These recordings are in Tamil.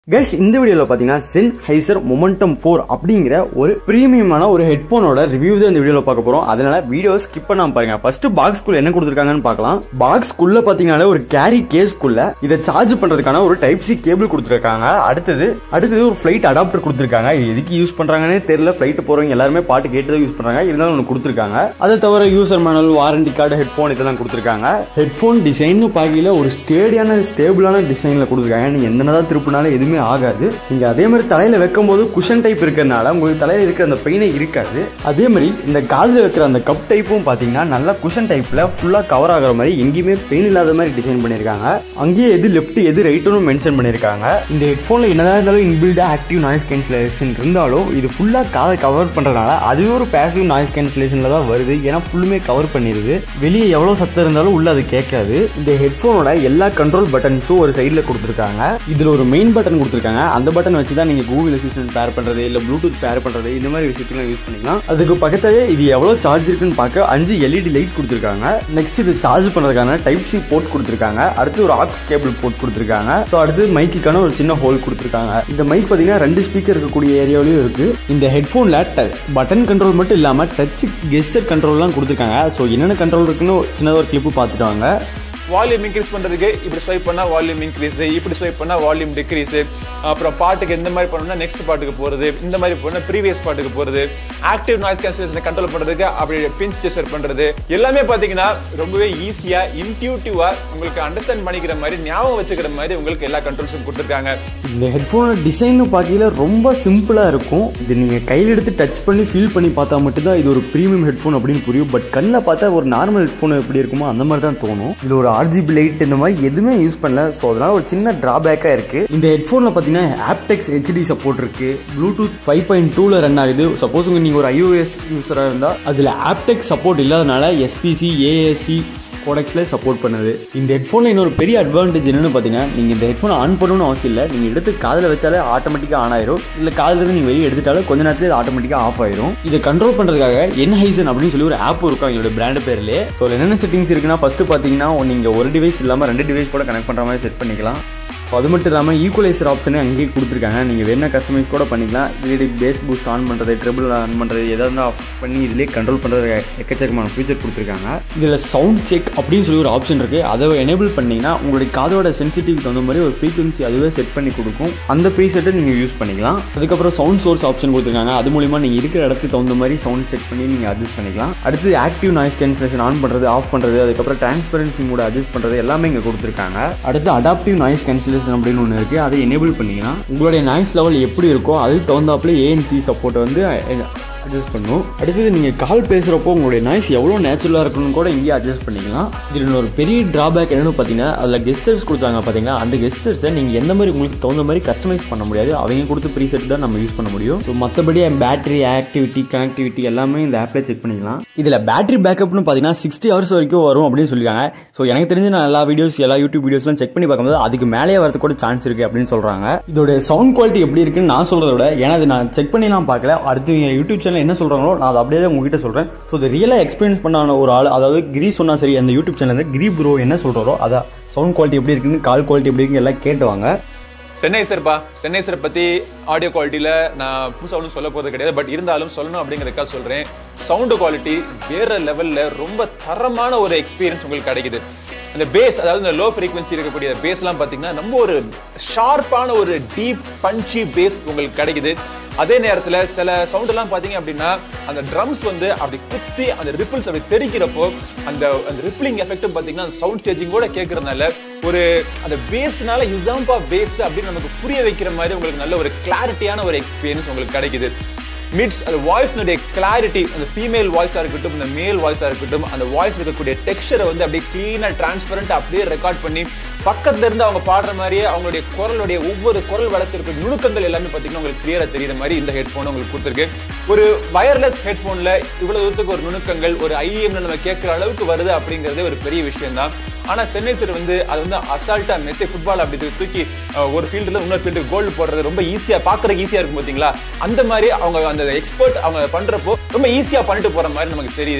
கைஸ் இந்த வீடியோவில் பார்த்தீங்கன்னா சென் ஹைசர் மொமெண்டம் ஃபோர் அப்படிங்கிற ஒரு ப்ரீமியமான ஒரு ஹெட்ஃபோனோட ரிவ்யூ தான் இந்த வீடியோவில் பார்க்க போகிறோம் அதனால வீடியோ ஸ்கிப் பண்ணாம பாருங்க ஃபர்ஸ்ட் பாக்ஸ்குள்ள என்ன கொடுத்துருக்காங்கன்னு பார்க்கலாம் பாக்ஸ்குள்ள பார்த்தீங்கன்னா ஒரு கேரி கேஸ்க்குள்ள இதை சார்ஜ் பண்ணுறதுக்கான ஒரு டைப் சி கேபிள் கொடுத்துருக்காங்க அடுத்தது அடுத்தது ஒரு ஃப்ளைட் அடாப்டர் கொடுத்துருக்காங்க இது எதுக்கு யூஸ் பண்ணுறாங்கன்னே தெரியல ஃப்ளைட் போகிறவங்க எல்லாருமே பாட்டு கேட்டு தான் யூஸ் பண்ணுறாங்க இருந்தாலும் ஒன்று கொடுத்துருக்காங்க அதை தவிர user manual warranty card headphone இதெல்லாம் கொடுத்துருக்காங்க ஹெட்ஃபோன் டிசைன் பார்க்கல ஒரு ஸ்டேடியான ஸ்டேபிளான டிசைனில் கொடுத்துருக்காங்க நீங்கள் என்னதான் திருப்பினாலும் எதுவுமே ஆகாது நீங்கள் அதே மாதிரி தலையில் வைக்கும்போது குஷன் டைப் இருக்கிறதுனால உங்களுக்கு தலையில் இருக்கிற அந்த பெயினே இருக்காது அதே மாதிரி இந்த காதில் வைக்கிற அந்த கப் டைப்பும் பார்த்தீங்கன்னா நல்லா குஷன் டைப்பில் ஃபுல்லாக கவர் ஆகிற மாதிரி எங்கேயுமே பெயின் இல்லாத மாதிரி டிசைன் பண்ணியிருக்காங்க அங்கேயே எது லெஃப்ட் எது ரைட்டுன்னு மென்ஷன் பண்ணியிருக்காங்க இந்த ஹெட்ஃபோனில் என்னதான் இருந்தாலும் இன்பில்டாக ஆக்டிவ் நாய்ஸ் கேன்சலேஷன் இருந்தாலும் இது ஃபுல்லாக காதை கவர் பண்ணுறதுனால அதுவே ஒரு பேசிவ் நாய்ஸ் கேன்சலேஷனில் தான் வருது ஏன்னா ஃபுல்லுமே கவர் பண்ணிடுது வெளியே எவ்வளோ சத்தம் இருந்தாலும் உள்ள அது கேட்காது இந்த ஹெட்ஃபோனோட எல்லா கண்ட்ரோல் பட்டன்ஸும் ஒரு சைடில் கொடுத்துருக்காங்க இதில் ஒரு மெயின் பட்டன் கொடுத்துருக்காங்க அந்த பட்டன் வச்சு தான் நீங்கள் கூகுள் அசிஸ்டன்ட் பேர் பண்ணுறது இல்லை ப்ளூடூத் பேர் பண்ணுறது இந்த மாதிரி விஷயத்துலாம் யூஸ் பண்ணிக்கலாம் அதுக்கு பக்கத்திலே இது எவ்வளோ சார்ஜ் இருக்குன்னு பார்க்க அஞ்சு எல்இடி லைட் கொடுத்துருக்காங்க நெக்ஸ்ட் இது சார்ஜ் பண்ணுறதுக்கான டைப் சி போர்ட் கொடுத்துருக்காங்க அடுத்து ஒரு ஆக்ஸ் கேபிள் போர்ட் கொடுத்துருக்காங்க ஸோ அடுத்து மைக்குக்கான ஒரு சின்ன ஹோல் கொடுத்துருக்காங்க இந்த மைக் பார்த்தீங்கன்னா ரெண்டு ஸ்பீக்கர் இருக்கக்கூடிய ஏரியாவிலையும் இருக்கு இந்த ஹெட்ஃபோனில் பட்டன் கண்ட்ரோல் மட்டும் இல்லாமல் டச் கெஸ்டர் கண்ட்ரோல்லாம் கொடுத்துருக்காங்க ஸோ என்னென்ன கண்ட்ரோல் இருக்குன்னு சின்னதாக ஒரு கிளிப்பு பார்த்துட்டு வாங்க வால்யூம் இன்க்ரீஸ் பண்றதுக்கு இப்படி ஸ்வைப் பண்ணா வால்யூம் இன்க்ரீஸ் இப்படி ஸ்வைப் பண்ணா வால்யூம் டிக்ரீஸ் அப்புறம் பாட்டுக்கு எந்த மாதிரி பண்ணணும்னா நெக்ஸ்ட் பாட்டுக்கு போறது இந்த மாதிரி பண்ணா ப்ரீவியஸ் பாட்டுக்கு போறது ஆக்டிவ் நாய்ஸ் கேன்சலேஷனை கண்ட்ரோல் பண்றதுக்கு அப்படி பிஞ்ச் ஜெஸ்டர் பண்றது எல்லாமே பாத்தீங்கன்னா ரொம்பவே ஈஸியா இன்டியூட்டிவா உங்களுக்கு அண்டர்ஸ்டாண்ட் பண்ணிக்கிற மாதிரி ஞாபகம் வச்சுக்கிற மாதிரி உங்களுக்கு எல்லா கண்ட்ரோல்ஸும் கொடுத்துருக்காங்க இந்த ஹெட்ஃபோனோட டிசைன் பார்க்கல ரொம்ப சிம்பிளாக இருக்கும் இது நீங்கள் கையில் எடுத்து டச் பண்ணி ஃபீல் பண்ணி பார்த்தா மட்டும்தான் இது ஒரு ப்ரீமியம் ஹெட்ஃபோன் அப்படின்னு புரியும் பட் கண்ணில் பார்த்தா ஒரு நார்மல் ஹெட்ஃபோன் எப்படி இருக்குமோ அந்த மாதிரி தான் தோணும் இது ஒரு ஆர்ஜிபி லைட் இந்த மாதிரி எதுவுமே யூஸ் பண்ணல ஸோ அதனால ஒரு சின்ன ட்ராபேக்காக இருக்குது இந்த ஹெட்ஃபோனில் பார்த்தீங்கன்னா ஆப்டெக்ஸ் ஹெச்டி சப்போர்ட் இருக்குது ப்ளூடூத் ஃபைவ் பாயிண்ட் டூவில் ரன் ஆகுது சப்போஸ் உங்கள் நீங்கள் ஒரு ஐஓஎஸ் யூஸராக இருந்தால் அதில் ஆப்டெக்ஸ் சப்போர்ட் இல்லாதனால எஸ்பிசி ஏஏசி கோடெக்ஸில் சப்போர்ட் பண்ணுது இந்த ஹெட்ஃபோனில் இன்னொரு பெரிய அட்வான்டேஜ் என்னென்னு பார்த்தீங்கன்னா நீங்கள் இந்த ஹெட்ஃபோனை ஆன் பண்ணணும்னு அவசியம் இல்லை நீங்கள் எடுத்து காதில் வச்சாலே ஆட்டோமேட்டிக்காக ஆன் ஆயிரும் இல்லை காதில் இருந்து நீங்கள் வெளியே எடுத்துட்டாலும் கொஞ்ச நேரத்தில் ஆட்டோமேட்டிக்காக ஆஃப் ஆயிரும் இதை கண்ட்ரோல் பண்ணுறதுக்காக என்ஹைசன் அப்படின்னு சொல்லி ஒரு ஆப் இருக்கும் எங்களோட பிராண்ட் பேர்லேயே ஸோ என்னென்ன செட்டிங்ஸ் இருக்குன்னா ஃபஸ்ட்டு பார்த்தீங்கன்னா நீங்கள் ஒரு டிவைஸ் இல்லாமல் ரெண்டு டிவைஸ் கூட கனெக்ட் பண்ணுற மாதிரி செட் பண்ணிக்கலாம் ஸோ அது மட்டும் இல்லாமல் ஈக்குவலைசர் ஆப்ஷனே அங்கேயே கொடுத்துருக்காங்க நீங்கள் வேணா கஸ்டமைஸ் கூட பண்ணிக்கலாம் இதுலேயே பேஸ் பூஸ்ட் ஆன் பண்ணுறது ட்ரிபிள் ஆன் பண்ணுறது எதாக இருந்தால் ஆஃப் பண்ணி இதிலே கண்ட்ரோல் பண்ணுறது எக்கச்சக்கமான ஃபீச்சர் கொடுத்துருக்காங்க இதில் சவுண்ட் செக் அப்படின்னு சொல்லி ஒரு ஆப்ஷன் இருக்குது அதை எனேபிள் பண்ணிங்கன்னா உங்களுடைய காதோட சென்சிட்டிவ் தகுந்த மாதிரி ஒரு ஃப்ரீக்வன்சி அதுவே செட் பண்ணி கொடுக்கும் அந்த ப்ரீசெட்டை நீங்கள் யூஸ் பண்ணிக்கலாம் அதுக்கப்புறம் சவுண்ட் சோர்ஸ் ஆப்ஷன் கொடுத்துருக்காங்க அது மூலிமா நீங்கள் இருக்கிற இடத்துக்கு தகுந்த மாதிரி சவுண்ட் செக் பண்ணி நீங்கள் அட்ஜஸ்ட் பண்ணிக்கலாம் அடுத்து ஆக்டிவ் நாய்ஸ் கேன்சலேஷன் ஆன் பண்ணுறது ஆஃப் பண்ணுறது அதுக்கப்புறம் டிரான்ஸ்பரன்சி மூட அட்ஜஸ்ட் பண்ணுறது எல்லாமே இங்கே கொடுத்துருக்காங்க அடுத்து அடாப்டிவ் நாய்ஸ் கேன்சலேஷன் அப்படின்னு ஒன்று இருக்குது அதை எனேபிள் பண்ணிக்கலாம் உங்களுடைய நாய்ஸ் லெவல் எப்படி இருக்கோ அதுக்கு தகுந்தாப்புல ஏஎன்சி சப்போர்ட்டை வந்து அட்ஜஸ்ட் பண்ணும் அடுத்தது நீங்கள் கால் பேசுகிறப்போ உங்களுடைய நாய்ஸ் எவ்வளோ நேச்சுரலாக இருக்கணும்னு கூட இங்கேயே அட்ஜஸ்ட் பண்ணிக்கலாம் இதில் ஒரு பெரிய ட்ராபேக் என்னென்னு பார்த்தீங்கன்னா அதில் கெஸ்டர்ஸ் கொடுத்தாங்க பார்த்தீங்கன்னா அந்த கெஸ்டர்ஸை நீங்கள் எந்த மாதிரி உங்களுக்கு தகுந்த மாதிரி கஸ்டமைஸ் பண்ண முடியாது அவங்க கொடுத்த ப்ரீசெட் தான் நம்ம யூஸ் பண்ண முடியும் ஸோ மற்றபடி பேட்டரி ஆக்டிவிட்டி கனெக்டிவிட்டி எல்லாமே இந்த ஆப்பில் செக் பண்ணிக்கலாம் இதில் பேட்டரி பேக்கப்னு பார்த்தீங்கன்னா சிக்ஸ்டி ஹவர்ஸ் வரைக்கும் வரும் அப்படின்னு சொல்லியிருக்காங்க ஸோ எனக்கு தெரிஞ்சு நான் எல்லா வீடியோஸ் எல்லா யூடியூப் வீடியோஸ்லாம் செக் பண்ணி பார்க்கும்போது அதுக்கு மேலே வரது கூட சான்ஸ் இருக்குது அப்படின்னு சொல்கிறாங்க இதோட சவுண்ட் குவாலிட்டி எப்படி இருக்குன்னு நான் சொல்கிறத விட ஏன்னா அது நான் செக் பண்ணிலாம் பார்க்கல அடுத்து யூடியூப் சேனல் என்ன சொல்கிறாங்களோ நான் அதை அப்படியே தான் உங்ககிட்ட சொல்கிறேன் ஸோ இது ரியலாக எக்ஸ்பீரியன்ஸ் பண்ணான ஒரு ஆள் அதாவது கிரி சொன்னா சரி அந்த யூடியூப் சேனல் கிரி ப்ரோ என்ன சொல்கிறாரோ அதான் சவுண்ட் குவாலிட்டி எப்படி இருக்குன்னு கால் குவாலிட்டி எப்படி இருக்குன்னு எல்லாம் கேட்டுவாங்க சென்னைசர்ப்பா சென்னைசரை பற்றி ஆடியோ குவாலிட்டியில் நான் புதுசாக ஒன்றும் சொல்ல போகிறது கிடையாது பட் இருந்தாலும் சொல்லணும் அப்படிங்கிறதுக்காக சொல்கிறேன் சவுண்டு குவாலிட்டி வேற லெவலில் ரொம்ப தரமான ஒரு எக்ஸ்பீரியன்ஸ் உங்களுக்கு கிடைக்குது அந்த பேஸ் அதாவது இந்த லோ ஃப்ரீக்வன்சி இருக்கக்கூடிய பேஸ்லாம் பார்த்தீங்கன்னா ரொம்ப ஒரு ஷார்ப்பான ஒரு டீப் பஞ்சி பேஸ் உங்களுக்கு கிடைக்குது அதே நேரத்தில் சில சவுண்ட் எல்லாம் பார்த்தீங்க அப்படின்னா அந்த ட்ரம்ஸ் வந்து அப்படி குத்தி அந்த ரிப்பிள்ஸ் அப்படி தெரிக்கிறப்போ அந்த அந்த ரிப்பிளிங் எஃபெக்ட்டும் பார்த்தீங்கன்னா அந்த சவுண்ட் ஸ்டேஜிங் கூட கேட்கறதுனால ஒரு அந்த பேஸ்னால இதுதான்ப்பா பேஸ் அப்படின்னு நமக்கு புரிய வைக்கிற மாதிரி உங்களுக்கு நல்ல ஒரு கிளாரிட்டியான ஒரு எக்ஸ்பீரியன்ஸ் உங்களுக்கு கிடைக்குது மிட்ஸ் அந்த வாய்ஸ்னுடைய கிளாரிட்டி அந்த ஃபீமேல் வாய்ஸாக இருக்கட்டும் இந்த மேல் வாய்ஸாக இருக்கட்டும் அந்த வாய்ஸ் இருக்கக்கூடிய டெக்ஸ்டரை வந்து அப்படியே க்ளீனாக டிரான்ஸ்பரண்ட் அப்படியே ரெக்கார்ட் பண்ணி பக்கத்துல இருந்து அவங்க பாடுற மாதிரியே அவங்களுடைய குரலுடைய ஒவ்வொரு குரல் வளர்த்திருக்க நுணுக்கங்கள் எல்லாமே பார்த்தீங்கன்னா உங்களுக்கு கிளியரா தெரியுற மாதிரி இந்த ஹெட்ஃபோன் உங்களுக்கு கொடுத்துருக்கு ஒரு வயர்லெஸ் ஹெட்ஃபோன்ல இவ்வளவு தூரத்துக்கு ஒரு நுணுக்கங்கள் ஒரு ஐஎம்ல நம்ம கேட்குற அளவுக்கு வருது அப்படிங்கிறதே ஒரு பெரிய விஷயம் தான் ஆனா சென்னை சார் வந்து அது வந்து அசால்ட்டா மெஸ்ஸே ஃபுட்பால் அப்படி தூக்கி ஒரு ஃபீல்டுல இன்னொரு ஃபீல்டுக்கு கோல்டு போடுறது ரொம்ப ஈஸியா பாக்குறதுக்கு ஈஸியா இருக்கும் பாத்தீங்களா அந்த மாதிரி அவங்க அந்த எக்ஸ்பர்ட் அவங்க பண்றப்போ ரொம்ப ஈஸியா பண்ணிட்டு போற மாதிரி நமக்கு தெரியுது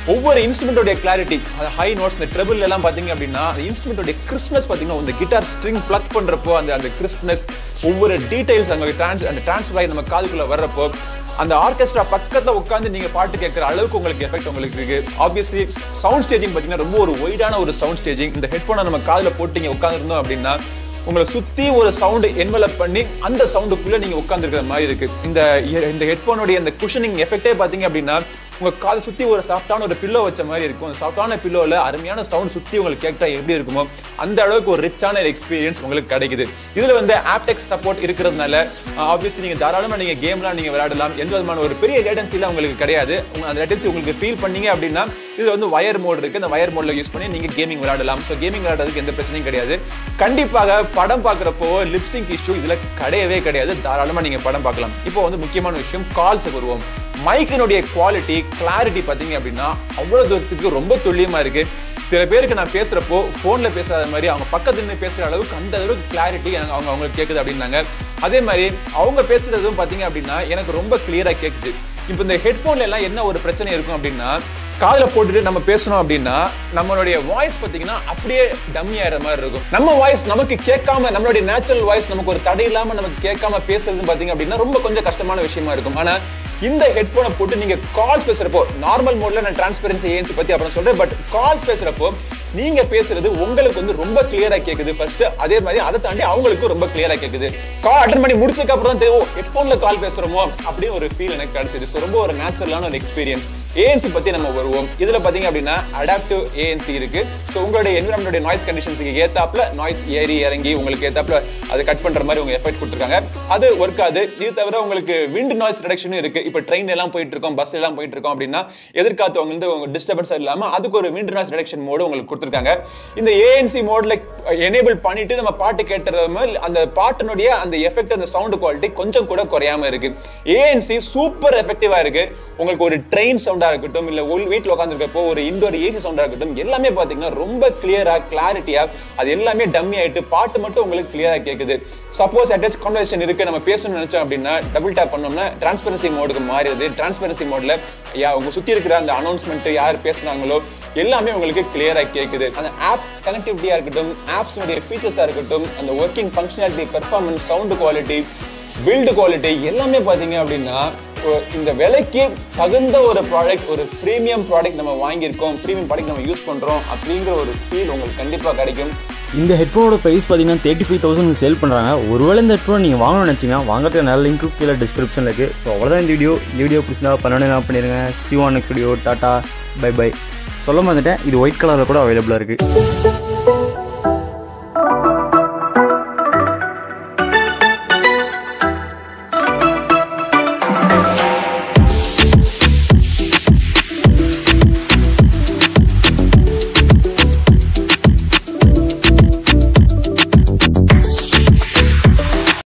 ஒவ்வொரு இன்ஸ்ட்ருமெண்டோட கிளாரிட்டி ஹை நோட்ஸ் இந்த ட்ரெபிள் எல்லாம் பாத்தீங்க அப்படின்னா அந்த இன்ஸ்ட்ருமெண்டோட கிறிஸ்ப்னஸ் பாத்தீங்கன்னா இந்த கிட்டார் ஸ்ட்ரிங் பிளக் பண்றப்போ அந்த அந்த கிறிஸ்ப்னஸ் ஒவ்வொரு டீடைல்ஸ் அங்க டிரான்ஸ் அந்த டிரான்ஸ்ஃபர் ஆகி நம்ம காதுக்குள்ள வர்றப்போ அந்த ஆர்கெஸ்ட்ரா பக்கத்துல உட்காந்து நீங்க பாட்டு கேட்கற அளவுக்கு உங்களுக்கு எஃபெக்ட் உங்களுக்கு இருக்கு ஆப்வியஸ்லி சவுண்ட் ஸ்டேஜிங் பாத்தீங்கன்னா ரொம்ப ஒரு ஒய்டான ஒரு சவுண்ட் ஸ்டேஜிங் இந்த ஹெட்போனை நம்ம காதுல போட்டு நீங்க உட்காந்துருந்தோம் அப்படின்னா உங்களை சுத்தி ஒரு சவுண்ட் என்வலப் பண்ணி அந்த சவுண்டுக்குள்ள நீங்க உட்காந்துருக்கிற மாதிரி இருக்கு இந்த இந்த ஹெட்போனுடைய இந்த குஷனிங் எஃபெக்டே பாத்தீங்க அப்படின்னா உங்க காதை சுத்தி ஒரு சாஃப்டான ஒரு பில்லோ வச்ச மாதிரி இருக்கும் சாஃப்டான பில்லோல அருமையான சவுண்ட் சுத்தி உங்களுக்கு கேட்டா எப்படி இருக்குமோ அந்த அளவுக்கு ஒரு ரிச்சான எக்ஸ்பீரியன்ஸ் உங்களுக்கு கிடைக்குது இதுல வந்து ஆப்டெக்ஸ் சப்போர்ட் இருக்கிறதுனால ஆப்வியஸ்லி நீங்க தாராளமா நீங்க கேம்லாம் நீங்க விளையாடலாம் எந்த விதமான ஒரு பெரிய லேட்டன்சிலாம் உங்களுக்கு கிடையாது உங்க அந்த லேட்டன்சி உங்களுக்கு ஃபீல் பண்ணீங்க அப்படின்னா இதுல வந்து வயர் மோட் இருக்கு அந்த வயர் மோட்ல யூஸ் பண்ணி நீங்க கேமிங் விளையாடலாம் ஸோ கேமிங் விளையாடுறதுக்கு எந்த பிரச்சனையும் கிடையாது கண்டிப்பாக படம் பார்க்குறப்போ லிப்சிங் இஷ்யூ இதுல கிடையவே கிடையாது தாராளமா நீங்க படம் பார்க்கலாம் இப்போ வந்து முக்கியமான விஷயம் கால்ஸ் வருவோம் மைக்கினுடைய குவாலிட்டி கிளாரிட்டி பார்த்தீங்க அப்படின்னா அவ்வளோ தூரத்துக்கு ரொம்ப துல்லியமா இருக்கு சில பேருக்கு நான் பேசுறப்போ ஃபோன்ல பேசாத மாதிரி அவங்க பக்கத்துல நின்று பேசுற அளவுக்கு அந்த அளவுக்கு கிளாரிட்டி அவங்க அவங்களுக்கு கேட்குது அப்படின்னாங்க அதே மாதிரி அவங்க பேசுறதும் பார்த்தீங்க அப்படின்னா எனக்கு ரொம்ப கிளியரா கேட்குது இப்போ இந்த ஹெட்ஃபோன்ல எல்லாம் என்ன ஒரு பிரச்சனை இருக்கும் அப்படின்னா காதுல போட்டுட்டு நம்ம பேசணும் அப்படின்னா நம்மளுடைய வாய்ஸ் பாத்தீங்கன்னா அப்படியே டம்மி ஆயிடுற மாதிரி இருக்கும் நம்ம வாய்ஸ் நமக்கு கேட்காம நம்மளுடைய நேச்சுரல் வாய்ஸ் நமக்கு ஒரு தடை இல்லாம நமக்கு கேட்காம பேசுறது பாத்தீங்க அப்படின்னா ரொம்ப கொஞ்சம் கஷ்டமான விஷயமா இருக்கும் ஆனா இந்த ஹெட்போனை போட்டு நீங்க கால்ஸ் பேசுறப்போ நார்மல் மோட்ல நான் டிரான்ஸ்பரன்சி ஏன்ஸ் பத்தி அப்புறம் சொல்றேன் பட் கால்ஸ் பேசுறப்போ நீங்க பேசுறது உங்களுக்கு வந்து ரொம்ப கிளியரா கேக்குது ஃபர்ஸ்ட் அதே மாதிரி அதை தாண்டி அவங்களுக்கு ரொம்ப கிளியரா கேக்குது கால் அட்டன் பண்ணி முடிச்சதுக்கு அப்புறம் தான் தெரியும் ஹெட்போன்ல கால் பேசுறோமோ அப்படின்னு ஒரு ஃபீல் எனக்கு கிடைச்சது ஸோ ரொம்ப ஒரு நேச்சுரலான ஒரு எக்ஸ்பீரியன்ஸ் ஏஎன்சி பத்தி நம்ம வருவோம் இதுல பாத்தீங்க அப்படின்னா அடாப்டிவ் ஏஎன்சி இருக்கு ஸோ உங்களுடைய என்விரான்மெண்டோட நாய்ஸ் கண்டிஷன்ஸுக்கு ஏத்தாப்புல நாய்ஸ் ஏறி இறங்கி உங்களுக்கு ஏத்தாப்புல அதை கட் பண்ற மாதிரி உங்க எஃபெக்ட் கொடுத்துருக்காங்க அது ஒர்க் ஆகுது இது தவிர உங்களுக்கு விண்ட் நாய்ஸ் ரிடக்ஷனும் இருக்கு இப்போ ட்ரெயின் எல்லாம் போயிட்டு இருக்கோம் பஸ் எல்லாம் போயிட்டு இருக்கோம் அப்படின்னா எதிர்காத்து வந்து உங்க டிஸ்டர்பன்ஸ் இல்லாம அதுக்கு ஒரு விண்ட் நாய்ஸ் ரிடக்ஷன் மோடு உங்களுக்கு கொடுத்துருக்காங்க இந்த ஏஎன்சி மோட்ல எனேபிள் பண்ணிட்டு நம்ம பாட்டு கேட்டுறது அந்த பாட்டினுடைய அந்த எஃபெக்ட் அந்த சவுண்ட் குவாலிட்டி கொஞ்சம் கூட குறையாம இருக்கு ஏஎன்சி சூப்பர் எஃபெக்டிவா இருக்கு உங்களுக்கு ஒரு ட்ரெயின் சவுண்டா இருக்கட்டும் இல்ல உள் வீட்டில் உட்காந்துருக்கப்போ ஒரு இண்டோர் ஏசி சவுண்டா இருக்கட்டும் எல்லாமே பாத்தீங்கன்னா ரொம்ப கிளியரா கிளாரிட்டியா அது எல்லாமே டம்மி ஆயிட்டு பாட்டு மட்டும் உங்களுக்கு கிளியரா கேக்குது சப்போஸ் அட்டாச் கான்வர்சேஷன் இருக்கு நம்ம பேசணும்னு நினைச்சோம் அப்படின்னா டபுள் டேப் பண்ணோம்னா டிரான்ஸ்பரன்சி மோடுக்கு மாறிடுது டிரான்ஸ்பரன்சி மோட்ல யா உங்க சுத்தி இருக்கிற அந்த அனௌன்ஸ்மெண்ட் யார் பேசுனாங்களோ எல்லாமே உங்களுக்கு கிளியரா கேக்குது அந்த ஆப் கனெக்டிவிட்டியா இருக்கட்டும் ஆப்ஸ்னுடைய ஃபீச்சர்ஸா இருக்கட்டும் அந்த working functionality performance sound quality build quality எல்லாமே பாத்தீங்க அப்படின்னா இந்த விலைக்கு தகுந்த ஒரு ப்ராடக்ட் ஒரு ப்ரீமியம் ப்ராடக்ட் நம்ம வாங்கியிருக்கோம் ப்ரீமியம் ப்ராடக்ட் நம்ம யூஸ் பண்றோம் அப்படிங்கிற ஒரு ஃபீல் உங்களுக்கு கண்டிப்பா கிடைக்கும் இந்த ஹெட்ஃபோனோட ப்ரைஸ் பார்த்தீங்கன்னா தேர்ட்டி ஃபைவ் தௌசண்ட் சேல் பண்ணுறாங்க ஒருவேளை இந்த ஹெட்ஃபோன் நீங்கள் வாங்கணும்னு நினச்சிங்கன்னா வாங்குறதுக்கு நல்ல லிங்க்கு கீழே டிஸ்கிரிப்ஷனில் இருக்குது ஸோ அவ்வளோதான் இந்த வீடியோ இந்த வீடியோ பிடிச்சிருந்தா பண்ணணும் என்ன பண்ணிடுங்க சிவான் ஸ்டுடியோ டாட்டா பை பை சொல்ல வந்துட்டேன் இது ஒயிட் கலரில் கூட அவைலபிளாக இருக்குது